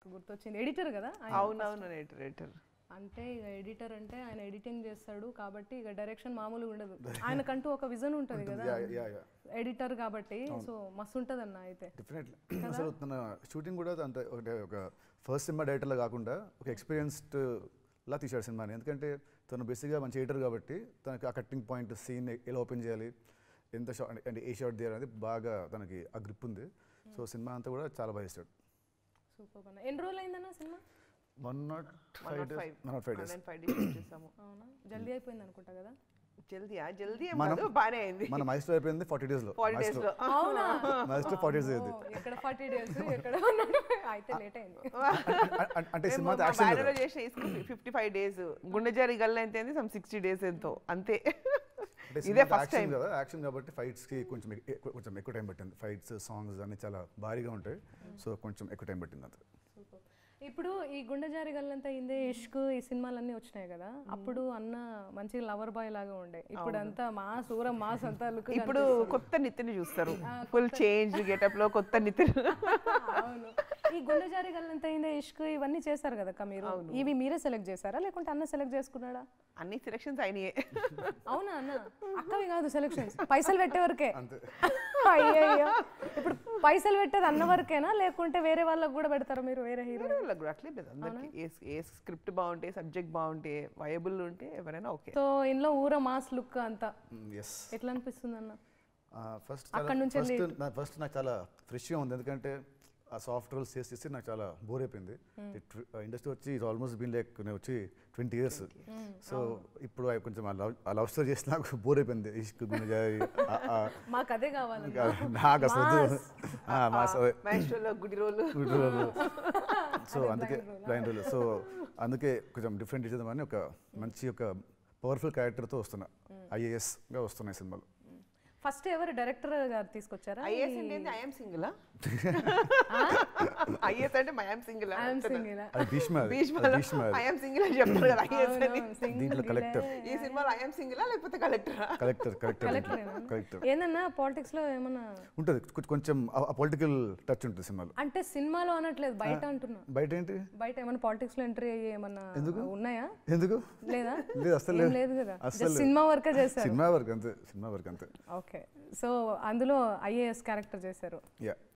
నాకు గుర్తొచ్చింది ఎడిటర్ కదా ఆయన అవునవును రైటర్ రైటర్ అంటే ఇక ఎడిటర్ అంటే ఆయన ఎడిటింగ్ చేస్తాడు కాబట్టి ఇక డైరెక్షన్ మామూలుగా ఉండదు ఆయనకంటూ ఒక విజన్ ఉంటుంది కదా యా యా ఎడిటర్ కాబట్టి సో మస్తు ఉంటుంది అన్న అయితే డెఫినెట్లీ అసలు తన షూటింగ్ కూడా అంటే ఒకటే ఒక ఫస్ట్ సినిమా డైరెక్టర్లా కాకుండా ఒక ఎక్స్పీరియన్స్డ్ లా తీశాడు సినిమాని ఎందుకంటే తను బేసిక్గా మంచి ఎడిటర్ కాబట్టి తనకి ఆ కట్టింగ్ పాయింట్ సీన్ ఎలా ఓపెన్ చేయాలి ఎంత షాట్ అంటే ఏ షాట్ తీయాలి అనేది బాగా తనకి ఆ గ్రిప్ ఉంది సో సినిమా అంతా కూడా చాలా బాగా ఇస్తాడు సూపర్ అన్న ఎన్ని రోజులు అయిందన్న cinema one nought one five nought days five one nought five days one five days చేసాము అవునా జల్దీ అయిపోయింది అనుకుంటా కదా జల్దీయా జల్దీ ఏం మనం- కాదు బాగానే అయింది మన మైస్టర్ అయిపోయింది ఫార్టీ డేస్లో ఫార్టీ డేస్ లో అవునా మైస్టర్ ఫార్టీ డేస్ అయింది ఓ, ఎక్కడ ఫార్టీ డేస్ ఎక్కడ ఉన్నాడు? అయితే లేట్ అయింది అం- అంటే సినిమా యాక్షన్ బ్యానర్ లో చేసిన ఫిఫ్టీ ఫైవ్ డేస్ గుండె జారి గల్ల ఎంత అయింది సమ్ సిక్స్టీ డేస్ ఎంతో అంతే అంటే ఇదే సినిమా ఫస్ట్ టైం యాక్షన్ కదా యాక్షన్ కాబట్టి ఫైట్స్ కి కొంచెం ఎక్- ఎక్కువ- కొంచెం ఎక్కువ టైం పట్టింది ఫైట్స్ సాంగ్స్ అన్ని చాలా భారీగా ఉంటాయి సో కొంచెం ఎక్కువ టైం పట్టింది అంతే Super. ఇప్పుడు ఈ గుండె జారి గల్లంతా ఇందే ఇష్క్ ఈ సినిమాలన్నీ వచ్చినాయి కదా అప్పుడు అన్న మంచి లవర్ బాయ్ లాగా ఉండే ఇప్పుడు అంతా మా సూరం మాస్ అంతా లుక్ ఇప్పుడు కొత్త నితిన్ చూస్తారు ఫుల్ చేంజ్ గెటప్ లో కొత్త నితిన్ అవును ఈ గుండె జారి గల్లంతా ఇందే ఇష్క్ ఇవన్నీ చేశారు కదా అక్క మీరు ఇవి మీరే సెలెక్ట్ చేశారా లేకుంటే అన్న సెలెక్ట్ చేసుకున్నాడా అన్ని సెలక్షన్స్ అయినాయే అవునా అన్న అక్కవి కాదు సెలక్షన్స్ పైసలు పెట్టే వరకే అంతే అయ్యయ్యో ఇప్పుడు పైసలు పెట్టేది అన్న వరకేనా లేకుంటే వేరే వాళ్ళకి కూడా పెడతారా మీరు వేరే హీరో వేరే వాళ్ళకి కూడా అట్లే లేదు అందరికి ఏ ఏ స్క్రిప్ట్ బాగుంటే సబ్జెక్ట్ బాగుంటే వయబుల్ ఉంటే ఎవరైనా ఓకే సో ఇంట్లో ఊర మాస్ లుక్ అంతా ఎస్ ఎట్లా అనిపిస్తుంది అన్న ఫస్ట్ అక్కడ నుంచి ఫస్ట్ నా ఫస్ట్ నాకు చాలా ఫ్రెష్గా ఉంది ఎందుకంటే ఆ సాఫ్ట్ రోల్స్ చేసి చేసి నాకు చాలా బోర్ అయిపోయింది ఇండస్ట్రీ వచ్చి ఇది ఆల్మోస్ట్ బీన్ లైక్ నేను వచ్చి ట్వంటీ ఇయర్స్ సో ఇప్పుడు ఆ కొంచెం ఆ లవ్ ఆ లవ్ స్టోరీ చేసి నాకు బోర్ అయిపోయింది ఇష్క్ గుండెజారి ఆ- ఆ- మాకు అదే కావాలి నాకు అసలు వద్దు. ఆ, మా స- మ్యాస్ట్రోలో గుడి రోలు సో అందుకే బ్లైండ్ రోల్ సో అందుకే కొంచెం డిఫరెంట్ చేద్దామని ఒక మంచి ఒక పవర్ఫుల్ క్యారెక్టర్తో వస్తున్నా ఐఏఎస్గా వస్తున్నాయి సినిమాలు ఫస్ట్ ఎవరు డైరెక్టర్ గారు తీసుకొచ్చారా ఐఎస్ అంటే ఐఎమ్ సింగిల్ ఐఎస్ అంటే ఐఎమ్ సింగిల్ ఐఎమ్ సింగిల్ అది భీష్మ అది. భీష్మలో అది భీష్మ అది. ఐఎమ్ సింగిల్ అని చెప్తారు కదా ఐఎస్ అని దీంట్లో కలెక్టర్ ఈ సినిమాలో ఐఎమ్ సింగిల్ లేకపోతే కలెక్టరా కలెక్టర్ కలెక్టర్ కలెక్టర్ ఏందన్నా పాలిటిక్స్ లో ఏమన్నా ఉంటుంది కొ- కొంచెం పొలిటికల్ టచ్ ఉంటుంది సినిమాలో అంటే సినిమాలో అనట్లేదు బయట అంటున్నా బయట ఏంటి బయట ఏమన్నా పాలిటిక్స్ లో ఎంట్రీ అయ్యి ఏమన్నా ఉన్నాయా ఎందుకు లేదా లేదు అసలు ఏం లేదు లేదు కదా అస్సలు Just సినిమా వరకే చేశారు సినిమా వర్క్ అంతే సినిమా వర్క్ అంతే ఓకే సో అందులో ఐఏఎస్ క్యారెక్టర్ చేశారు యా